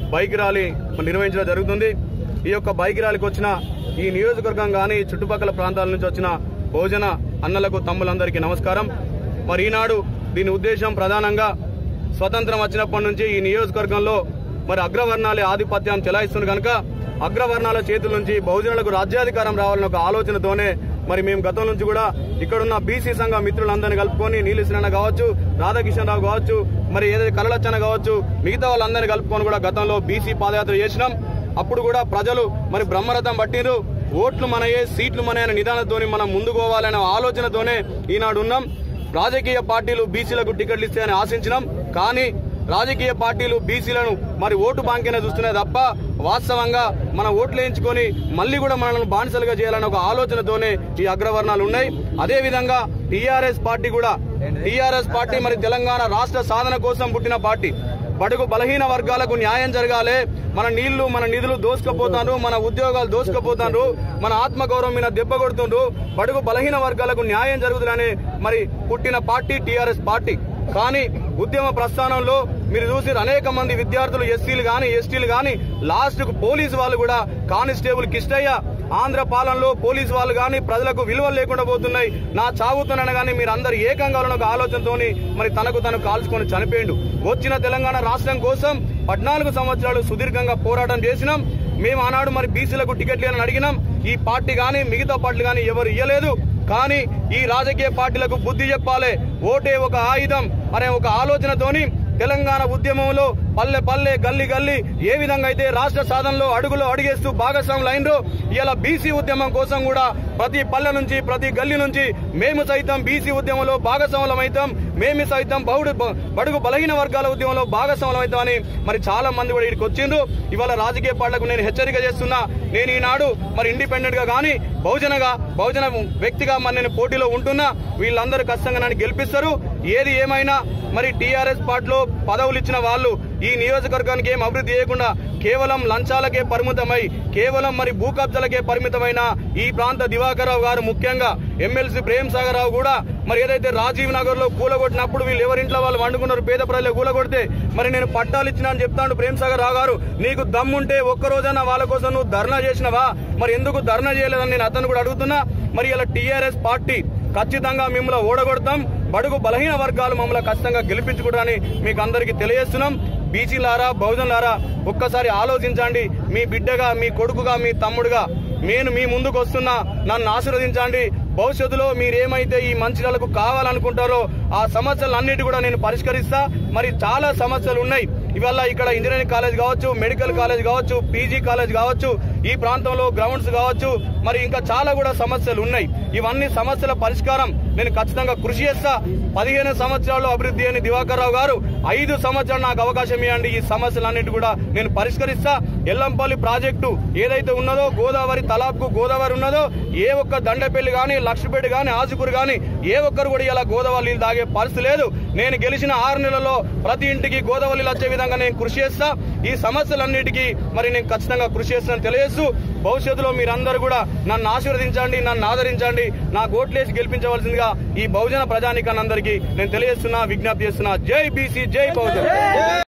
bike rally నిర్వహించడం జరుగుతుంది ఈ యొక్క బైక్ ర్యాలీకి వచ్చిన ఈ నియోజకవర్గం కానీ చుట్టుపక్కల ప్రాంతాల నుంచి వచ్చిన భోజన అన్నలకు తమ్ములందరికీ నమస్కారం మరి ఈనాడు దీని ఉద్దేశం ప్రధానంగా స్వతంత్రం వచ్చినప్పటి నుంచి ఈ నియోజకవర్గంలో మరి అగ్రవర్ణాలే ఆధిపత్యం చెలాయిస్తుంది కనుక అగ్రవర్ణాల చేతుల నుంచి బహుజనులకు రాజ్యాధికారం రావాలన్న ఒక ఆలోచనతోనే మరి మేము గతం నుంచి కూడా ఇక్కడున్న బీసీ సంఘ మిత్రులందరినీ కలుపుకొని నీలిశ్రణ కావచ్చు రాధాకిషన్ రావు కావచ్చు మరి ఏదైతే కలలచ్చన కావచ్చు మిగతా వాళ్ళందరినీ కలుపుకొని కూడా గతంలో బీసీ పాదయాత్ర చేసినాం అప్పుడు కూడా ప్రజలు మరి బ్రహ్మరథం పట్టిరు ఓట్లు మనయే సీట్లు మనయే అనే నిదానంతోని మనం ముందుకు పోవాలనే ఆలోచనతోనే ఈనాడు ఉన్నాం రాజకీయ పార్టీలు బీసీలకు టికెట్లు ఇస్తాయని ఆశించినాం కానీ రాజకీయ పార్టీలు బీసీలను మరి ఓటు బాంకినే చూస్తున్నాయి తప్ప వాస్తవంగా మన ఓట్లు వేయించుకొని మళ్ళీ కూడా మనల్ని బానిసలుగా చేయాలనే ఒక ఆలోచనతోనే ఈ అగ్రవర్ణాలు ఉన్నాయి అదే విధంగా టీఆర్ఎస్ పార్టీ కూడా టీఆర్ఎస్ పార్టీ మరి తెలంగాణ రాష్ట్ర సాధన కోసం పుట్టిన పార్టీ బడుగు బలహీన వర్గాలకు న్యాయం జరగాలి మన నీళ్లు మన నిధులు దోసుకపోతాను మన ఉద్యోగాలు దోసుకపోతాను మన ఆత్మగౌరవం మీద దెబ్బ కొడుతుండ్రు బడుగు బలహీన వర్గాలకు న్యాయం జరుగుతుందని మరి పుట్టిన పార్టీ టీఆర్ఎస్ పార్టీ కానీ ఉద్యమ ప్రస్థానంలో మీరు చూసి అనేక మంది విద్యార్థులు ఎస్సీలు గాని ఎస్టీలు గాని లాస్ట్ కు పోలీసు వాళ్ళు కూడా కానిస్టేబుల్ కిష్టయ్య ఆంధ్ర పాలనలో పోలీసు వాళ్ళు గాని ప్రజలకు విలువలు లేకుండా పోతున్నాయి నా చావుతున్నాను గాని మీరు అందరు ఏకంగా ఉన్న ఒక ఆలోచనతోని మరి తనకు తను కాల్చుకొని చనిపోయిండు వచ్చిన తెలంగాణ రాష్ట్రం కోసం పద్నాలుగు సంవత్సరాలు సుదీర్ఘంగా పోరాటం చేసినాం మేము ఆనాడు మరి బీసీలకు టికెట్లు అని అడిగినాం ఈ పార్టీ గాని మిగతా పార్టీలు గాని ఎవరు ఇయ్యలేదు కానీ ఈ రాజకీయ పార్టీలకు బుద్ధి చెప్పాలి ఓటే ఒక ఆయుధం అనే ఒక ఆలోచనతోని తెలంగాణ ఉద్యమంలో పల్లె పల్లె గల్లి గల్లి ఏ విధంగా అయితే రాష్ట్ర సాధనలో అడుగులో అడుగేస్తూ భాగస్వాములు అయినరో ఇలా బీసీ ఉద్యమం కోసం కూడా ప్రతి పల్లె నుంచి ప్రతి గల్లి నుంచి మేము సైతం బీసీ ఉద్యమంలో భాగస్వాములం అవుతాం మేము సైతం బహుడు బడుగు బలహీన వర్గాల ఉద్యమంలో భాగస్వాములం అవుతామని మరి చాలా మంది కూడా ఇక్కడికి వచ్చిండ్రు ఇవాళ రాజకీయ పార్టీలకు నేను హెచ్చరిక చేస్తున్నా నేను ఈనాడు మరి ఇండిపెండెంట్ గా కానీ బహుజనగా బహుజన వ్యక్తిగా మరి నేను పోటీలో ఉంటున్నా వీళ్ళందరూ ఖచ్చితంగా నన్ను గెలిపిస్తారు ఏది ఏమైనా మరి టీఆర్ఎస్ పార్టీలో పదవులు ఇచ్చిన వాళ్ళు ఈ నియోజకవర్గానికి ఏం అభివృద్ధి చేయకుండా కేవలం లంచాలకే పరిమితమై కేవలం మరి భూ కబ్జాలకే పరిమితమైన ఈ ప్రాంత దివాకర్ రావు గారు ముఖ్యంగా ఎమ్మెల్సీ ప్రేమ్ సాగర్ రావు కూడా మరి ఏదైతే రాజీవ్ నగర్ లో కూలగొట్టినప్పుడు వీళ్ళు ఎవరింట్లో వాళ్ళు వండుకున్నారు పేద ప్రజలు కూలగొడితే మరి నేను పట్టాలు ఇచ్చినా అని చెప్తాను ప్రేమ్ సాగర్ రావు గారు నీకు దమ్ముంటే ఒక్క రోజైనా వాళ్ళ కోసం నువ్వు ధర్నా చేసినవా మరి ఎందుకు ధర్నా చేయలేదని నేను అతను కూడా అడుగుతున్నా మరి ఇలా టీఆర్ఎస్ పార్టీ ఖచ్చితంగా మిమ్మల్ని ఓడగొడతాం బడుగు బలహీన వర్గాలు మమ్మల్ని ఖచ్చితంగా గెలిపించుకుంటారని మీకు అందరికీ తెలియజేస్తున్నాం బీసీలారా బహుజనులారా ఒక్కసారి ఆలోచించండి మీ బిడ్డగా మీ కొడుకుగా మీ తమ్ముడుగా నేను మీ ముందుకు వస్తున్నా నన్ను ఆశీర్వదించండి భవిష్యత్తులో మీరేమైతే ఈ మంచిర్యాలకు కావాలనుకుంటారో ఆ సమస్యలన్నిటి కూడా నేను పరిష్కరిస్తా మరి చాలా సమస్యలు ఉన్నాయి ఇవాళ ఇక్కడ ఇంజనీరింగ్ కాలేజ్ కావచ్చు మెడికల్ కాలేజ్ కావచ్చు పీజీ కాలేజ్ కావచ్చు ఈ ప్రాంతంలో గ్రౌండ్స్ కావచ్చు మరి ఇంకా చాలా కూడా సమస్యలు ఉన్నాయి ఇవన్నీ సమస్యల పరిష్కారం నేను ఖచ్చితంగా కృషి చేస్తా పదిహేను సంవత్సరాలు అభివృద్ధి అని దివాకర్ రావు గారు ఐదు సంవత్సరాలు నాకు అవకాశం ఇవ్వండి ఈ సమస్యలన్నిటి కూడా నేను పరిష్కరిస్తా ఎల్లంపల్లి ప్రాజెక్టు ఏదైతే ఉన్నదో గోదావరి తలాబ్కు గోదావరి ఉన్నదో ఏ ఒక్క దండపల్లి గాని లక్ష్మీపేట గాని ఆజుకూరు గాని ఏ ఒక్కరు కూడా ఇలా గోదావరి నీళ్ళు తాగే పరిస్థితి లేదు నేను గెలిచిన ఆరు నెలల్లో ప్రతి ఇంటికి గోదావరి నీళ్ళు వచ్చే విధంగా నేను కృషి చేస్తా ఈ సమస్యలన్నిటికీ మరి నేను ఖచ్చితంగా కృషి చేస్తానని తెలియజేస్తూ భవిష్యత్తులో మీరందరూ కూడా నన్ను ఆశీర్వదించండి నన్ను ఆదరించండి నా ఓట్లేసి గెలిపించవలసిందిగా ఈ బహుజన ప్రజానికాన్ని అందరికీ నేను తెలియజేస్తున్నా విజ్ఞప్తి చేస్తున్నా జై బీసీ జై బహుజన్